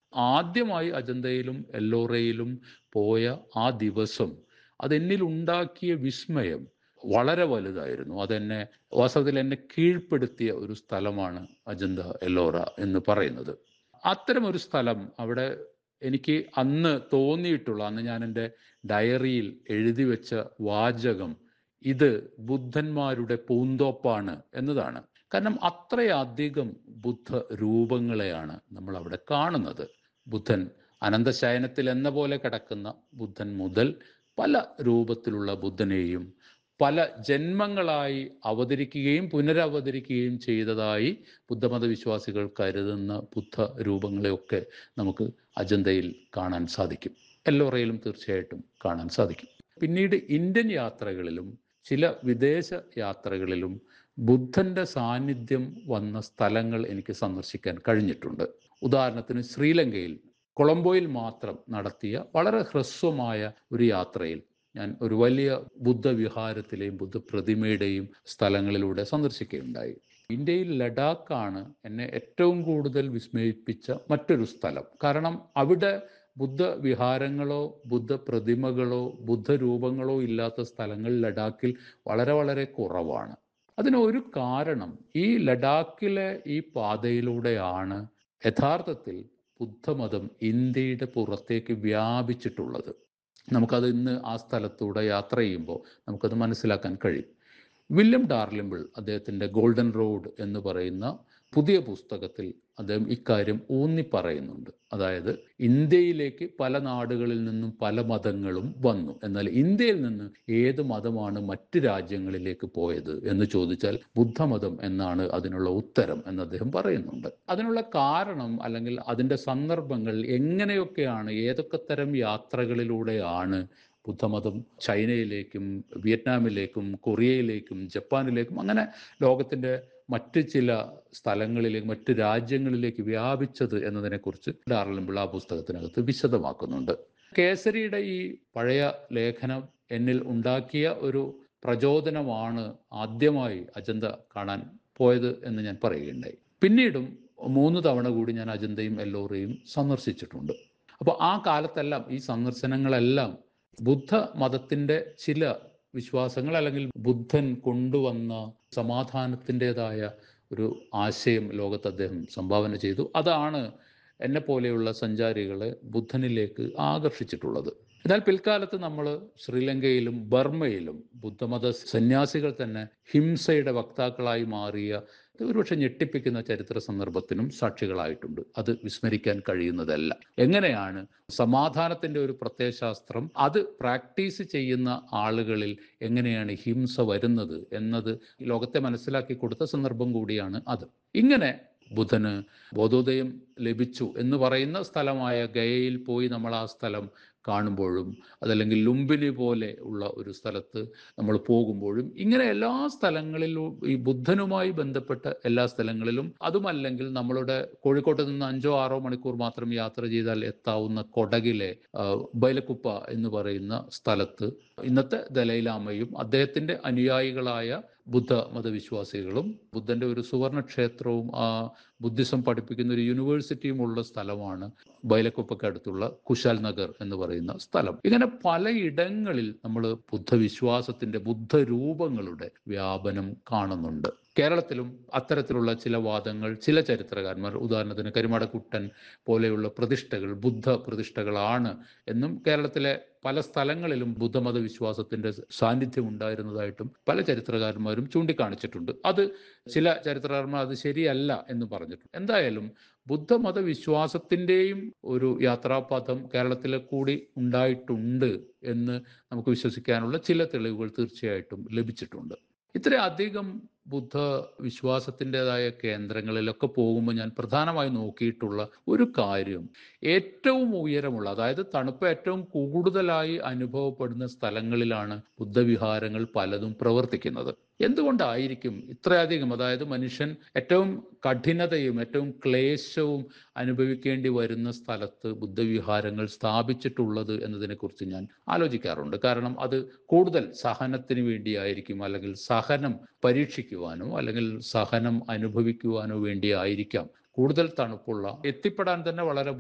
ആദ്യമായി അജന്തയിലും എല്ലോറയിലും പോയ ആ ദിവസം അതെന്നിൽ ഉണ്ടാക്കിയ വിസ്മയം വളരെ വലുതായിരുന്നു അതെന്നെ വാസ്തവത്തിൽ എന്നെ കീഴ്പ്പെടുത്തിയ ഒരു സ്ഥലമാണ് അജന്ത എല്ലോറ എന്ന് പറയുന്നത് അത്തരം ഒരു സ്ഥലം അവിടെ എനിക്ക് അന്ന് തോന്നിയിട്ടുള്ള അന്ന് ഞാൻ എൻ്റെ ഡയറിയിൽ എഴുതി വെച്ച വാചകം ഇത് ബുദ്ധന്മാരുടെ പൂന്തോപ്പാണ് എന്നതാണ് കാരണം അത്രയധികം ബുദ്ധ രൂപങ്ങളെയാണ് നമ്മൾ അവിടെ കാണുന്നത് ബുദ്ധൻ അനന്തശയനത്തിൽ എന്ന പോലെ കിടക്കുന്ന ബുദ്ധൻ മുതൽ പല രൂപത്തിലുള്ള ബുദ്ധനെയും പല ജന്മങ്ങളായി അവതരിക്കുകയും പുനരവതരിക്കുകയും ചെയ്തതായി ബുദ്ധമത വിശ്വാസികൾ കരുതുന്ന ബുദ്ധ രൂപങ്ങളെയൊക്കെ നമുക്ക് അജന്തയിൽ കാണാൻ സാധിക്കും എല്ലോറയിലും തീർച്ചയായിട്ടും കാണാൻ സാധിക്കും പിന്നീട് ഇന്ത്യൻ യാത്രകളിലും ചില വിദേശ യാത്രകളിലും ബുദ്ധന്റെ സാന്നിധ്യം വന്ന സ്ഥലങ്ങൾ എനിക്ക് സന്ദർശിക്കാൻ കഴിഞ്ഞിട്ടുണ്ട് ഉദാഹരണത്തിന് ശ്രീലങ്കയിൽ കൊളംബോയിൽ മാത്രം നടത്തിയ വളരെ ഹ്രസ്വമായ ഒരു യാത്രയിൽ ഞാൻ ഒരു വലിയ ബുദ്ധവിഹാരത്തിലെയും ബുദ്ധപ്രതിമയുടെയും സ്ഥലങ്ങളിലൂടെ സന്ദർശിക്കുകയുണ്ടായി ഇന്ത്യയിൽ ലഡാക്കാണ് എന്നെ ഏറ്റവും കൂടുതൽ വിസ്മയിപ്പിച്ച മറ്റൊരു സ്ഥലം കാരണം അവിടെ ബുദ്ധ വിഹാരങ്ങളോ ബുദ്ധ പ്രതിമകളോ ബുദ്ധരൂപങ്ങളോ ഇല്ലാത്ത സ്ഥലങ്ങൾ ലഡാക്കിൽ വളരെ വളരെ കുറവാണ് അതിന് ഒരു കാരണം ഈ ലഡാക്കിലെ ഈ പാതയിലൂടെയാണ് യഥാർത്ഥത്തിൽ ബുദ്ധമതം ഇന്ത്യയുടെ പുറത്തേക്ക് വ്യാപിച്ചിട്ടുള്ളത് നമുക്കത് ഇന്ന് ആ സ്ഥലത്തൂടെ യാത്ര ചെയ്യുമ്പോൾ നമുക്കത് മനസ്സിലാക്കാൻ കഴിയും വില്യം ഡാർലിംബിൾ അദ്ദേഹത്തിൻ്റെ ഗോൾഡൻ റോഡ് എന്ന് പറയുന്ന പുതിയ പുസ്തകത്തിൽ അദ്ദേഹം ഇക്കാര്യം ഊന്നി പറയുന്നുണ്ട് അതായത് ഇന്ത്യയിലേക്ക് പല നാടുകളിൽ നിന്നും പല മതങ്ങളും വന്നു എന്നാൽ ഇന്ത്യയിൽ നിന്ന് ഏത് മതമാണ് മറ്റ് രാജ്യങ്ങളിലേക്ക് പോയത് എന്ന് ചോദിച്ചാൽ ബുദ്ധമതം എന്നാണ് അതിനുള്ള ഉത്തരം എന്ന് അദ്ദേഹം പറയുന്നുണ്ട് അതിനുള്ള കാരണം അല്ലെങ്കിൽ അതിൻ്റെ സന്ദർഭങ്ങൾ എങ്ങനെയൊക്കെയാണ് ഏതൊക്കെ തരം യാത്രകളിലൂടെയാണ് ബുദ്ധമതം ചൈനയിലേക്കും വിയറ്റ്നാമിലേക്കും കൊറിയയിലേക്കും ജപ്പാനിലേക്കും അങ്ങനെ ലോകത്തിൻ്റെ മറ്റ് ചില സ്ഥലങ്ങളിലേക്ക് മറ്റ് രാജ്യങ്ങളിലേക്ക് വ്യാപിച്ചത് എന്നതിനെക്കുറിച്ച് ഡാർലിംബിൾ ആ പുസ്തകത്തിനകത്ത് വിശദമാക്കുന്നുണ്ട് കേസരിയുടെ ഈ പഴയ ലേഖനം എന്നിൽ ഉണ്ടാക്കിയ ഒരു പ്രചോദനമാണ് ആദ്യമായി അജന്ത കാണാൻ പോയത് എന്ന് ഞാൻ പറയുകയുണ്ടായി പിന്നീടും മൂന്ന് തവണ കൂടി ഞാൻ അജന്തയും എല്ലോറയും സന്ദർശിച്ചിട്ടുണ്ട് അപ്പോൾ ആ കാലത്തെല്ലാം ഈ സന്ദർശനങ്ങളെല്ലാം ബുദ്ധ മതത്തിൻ്റെ ചില വിശ്വാസങ്ങൾ അല്ലെങ്കിൽ ബുദ്ധൻ കൊണ്ടുവന്ന സമാധാനത്തിൻ്റെതായ ഒരു ആശയം ലോകത്ത് അദ്ദേഹം സംഭാവന ചെയ്തു അതാണ് എന്നെ പോലെയുള്ള സഞ്ചാരികളെ ബുദ്ധനിലേക്ക് ആകർഷിച്ചിട്ടുള്ളത് എന്നാൽ പിൽക്കാലത്ത് നമ്മൾ ശ്രീലങ്കയിലും ബർമ്മയിലും ബുദ്ധമത സന്യാസികൾ തന്നെ ഹിംസയുടെ വക്താക്കളായി മാറിയ ഒരുപക്ഷെ ഞെട്ടിപ്പിക്കുന്ന ചരിത്ര സന്ദർഭത്തിനും സാക്ഷികളായിട്ടുണ്ട് അത് വിസ്മരിക്കാൻ കഴിയുന്നതല്ല എങ്ങനെയാണ് സമാധാനത്തിന്റെ ഒരു പ്രത്യയശാസ്ത്രം അത് പ്രാക്ടീസ് ചെയ്യുന്ന ആളുകളിൽ എങ്ങനെയാണ് ഹിംസ വരുന്നത് എന്നത് ലോകത്തെ മനസ്സിലാക്കി കൊടുത്ത സന്ദർഭം കൂടിയാണ് അത് ഇങ്ങനെ ബുധന് ബോധോദയം ലഭിച്ചു എന്ന് പറയുന്ന സ്ഥലമായ ഗയയിൽ പോയി നമ്മൾ ആ സ്ഥലം കാണുമ്പോഴും അതല്ലെങ്കിൽ ലുംബിനി പോലെ ഉള്ള ഒരു സ്ഥലത്ത് നമ്മൾ പോകുമ്പോഴും ഇങ്ങനെ എല്ലാ സ്ഥലങ്ങളിലും ഈ ബുദ്ധനുമായി ബന്ധപ്പെട്ട എല്ലാ സ്ഥലങ്ങളിലും അതുമല്ലെങ്കിൽ നമ്മളുടെ കോഴിക്കോട്ട് നിന്ന് അഞ്ചോ ആറോ മണിക്കൂർ മാത്രം യാത്ര ചെയ്താൽ എത്താവുന്ന കൊടകിലെ ബൈലക്കുപ്പ എന്ന് പറയുന്ന സ്ഥലത്ത് ഇന്നത്തെ ദലൈലാമയും അദ്ദേഹത്തിന്റെ അനുയായികളായ ബുദ്ധ മതവിശ്വാസികളും ബുദ്ധന്റെ ഒരു സുവർണ ക്ഷേത്രവും ആ ബുദ്ധിസം പഠിപ്പിക്കുന്ന ഒരു യൂണിവേഴ്സിറ്റിയും ഉള്ള സ്ഥലമാണ് ബൈലക്കുപ്പയ്ക്ക് അടുത്തുള്ള കുശാൽ നഗർ എന്ന് പറയുന്ന സ്ഥലം ഇങ്ങനെ പലയിടങ്ങളിൽ നമ്മൾ ബുദ്ധവിശ്വാസത്തിന്റെ ബുദ്ധരൂപങ്ങളുടെ വ്യാപനം കാണുന്നുണ്ട് കേരളത്തിലും അത്തരത്തിലുള്ള ചില വാദങ്ങൾ ചില ചരിത്രകാരന്മാർ ഉദാഹരണത്തിന് കരിമാടക്കുട്ടൻ പോലെയുള്ള പ്രതിഷ്ഠകൾ ബുദ്ധ പ്രതിഷ്ഠകളാണ് എന്നും കേരളത്തിലെ പല സ്ഥലങ്ങളിലും ബുദ്ധമത വിശ്വാസത്തിന്റെ സാന്നിധ്യം ഉണ്ടായിരുന്നതായിട്ടും പല ചരിത്രകാരന്മാരും ചൂണ്ടിക്കാണിച്ചിട്ടുണ്ട് അത് ചില ചരിത്രകാരന്മാർ അത് ശരിയല്ല എന്ന് പറഞ്ഞിട്ടുണ്ട് എന്തായാലും ബുദ്ധമത വിശ്വാസത്തിൻ്റെയും ഒരു യാത്രാപഥം കേരളത്തിലെ കൂടി ഉണ്ടായിട്ടുണ്ട് എന്ന് നമുക്ക് വിശ്വസിക്കാനുള്ള ചില തെളിവുകൾ തീർച്ചയായിട്ടും ലഭിച്ചിട്ടുണ്ട് ഇത്രയധികം ബുദ്ധ വിശ്വാസത്തിൻ്റെതായ കേന്ദ്രങ്ങളിലൊക്കെ പോകുമ്പോൾ ഞാൻ പ്രധാനമായി നോക്കിയിട്ടുള്ള ഒരു കാര്യം ഏറ്റവും ഉയരമുള്ള അതായത് തണുപ്പ് ഏറ്റവും കൂടുതലായി അനുഭവപ്പെടുന്ന സ്ഥലങ്ങളിലാണ് ബുദ്ധവിഹാരങ്ങൾ പലതും പ്രവർത്തിക്കുന്നത് എന്തുകൊണ്ടായിരിക്കും ഇത്രയധികം അതായത് മനുഷ്യൻ ഏറ്റവും കഠിനതയും ഏറ്റവും ക്ലേശവും അനുഭവിക്കേണ്ടി വരുന്ന സ്ഥലത്ത് ബുദ്ധവിഹാരങ്ങൾ സ്ഥാപിച്ചിട്ടുള്ളത് എന്നതിനെക്കുറിച്ച് ഞാൻ ആലോചിക്കാറുണ്ട് കാരണം അത് കൂടുതൽ സഹനത്തിന് വേണ്ടിയായിരിക്കും അല്ലെങ്കിൽ സഹനം പരീക്ഷിക്കുവാനോ അല്ലെങ്കിൽ സഹനം അനുഭവിക്കുവാനോ വേണ്ടിയായിരിക്കാം കൂടുതൽ തണുപ്പുള്ള എത്തിപ്പെടാൻ തന്നെ വളരെ